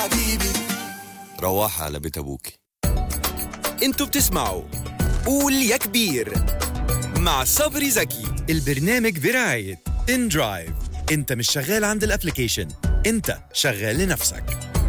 حبيبي روح على بيت ابوكي انتوا بتسمعوا قول يا كبير مع صبري زكي البرنامج برعاية ان درايف انت مش شغال عند الابليكيشن انت شغال لنفسك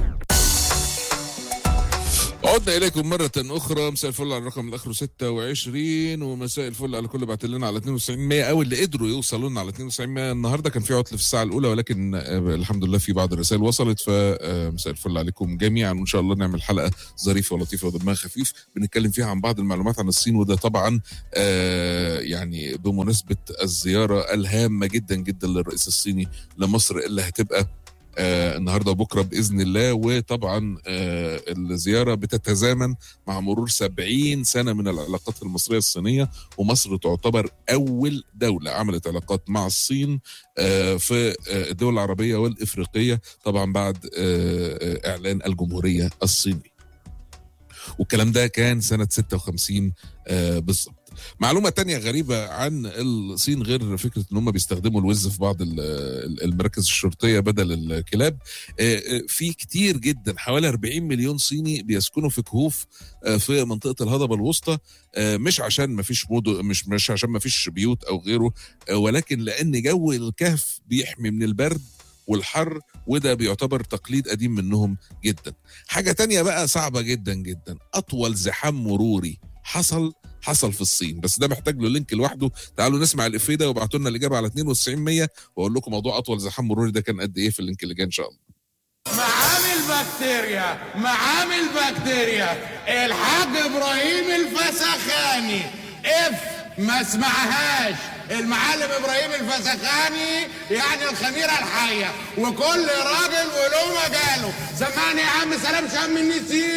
عدنا اليكم مره اخرى مساء الفل على الرقم الاخر 26 ومساء الفل على كل اللي بعت لنا على 92 100 او اللي قدروا يوصلوا لنا على 92 100 النهارده كان في عطل في الساعه الاولى ولكن آه، الحمد لله في بعض الرسائل وصلت فمساء الفل عليكم جميعا وان شاء الله نعمل حلقه ظريفه ولطيفه ودمها خفيف بنتكلم فيها عن بعض المعلومات عن الصين وده طبعا آه، يعني بمناسبه الزياره الهامه جدا جدا للرئيس الصيني لمصر اللي هتبقى آه النهارده وبكره باذن الله وطبعا آه الزياره بتتزامن مع مرور 70 سنه من العلاقات المصريه الصينيه ومصر تعتبر اول دوله عملت علاقات مع الصين آه في آه الدول العربيه والافريقيه طبعا بعد آه آه اعلان الجمهوريه الصيني. والكلام ده كان سنه 56 آه بالظبط. معلومة تانية غريبة عن الصين غير فكرة ان هم بيستخدموا الوز في بعض ال- ال- المراكز الشرطية بدل الكلاب آه، آه، في كتير جدا حوالي 40 مليون صيني بيسكنوا في كهوف آه، في منطقة الهضبة الوسطى آه، مش عشان ما فيش مدن مش مش عشان ما فيش بيوت او غيره آه، ولكن لان جو الكهف بيحمي من البرد والحر وده بيعتبر تقليد قديم منهم جدا حاجة تانية بقى صعبة جدا جدا أطول زحام مروري حصل حصل في الصين بس ده محتاج له لينك لوحده تعالوا نسمع الإفيه ده وابعتوا لنا الإجابة على 92 100 وأقول لكم موضوع أطول زحام مروري ده كان قد إيه في اللينك اللي جاي إن شاء الله معامل بكتيريا معامل بكتيريا الحاج ابراهيم الفسخاني اف ما اسمعهاش المعلم ابراهيم الفسخاني يعني الخميره الحيه وكل راجل وله مجاله سمعني يا عم سلام شم النسيم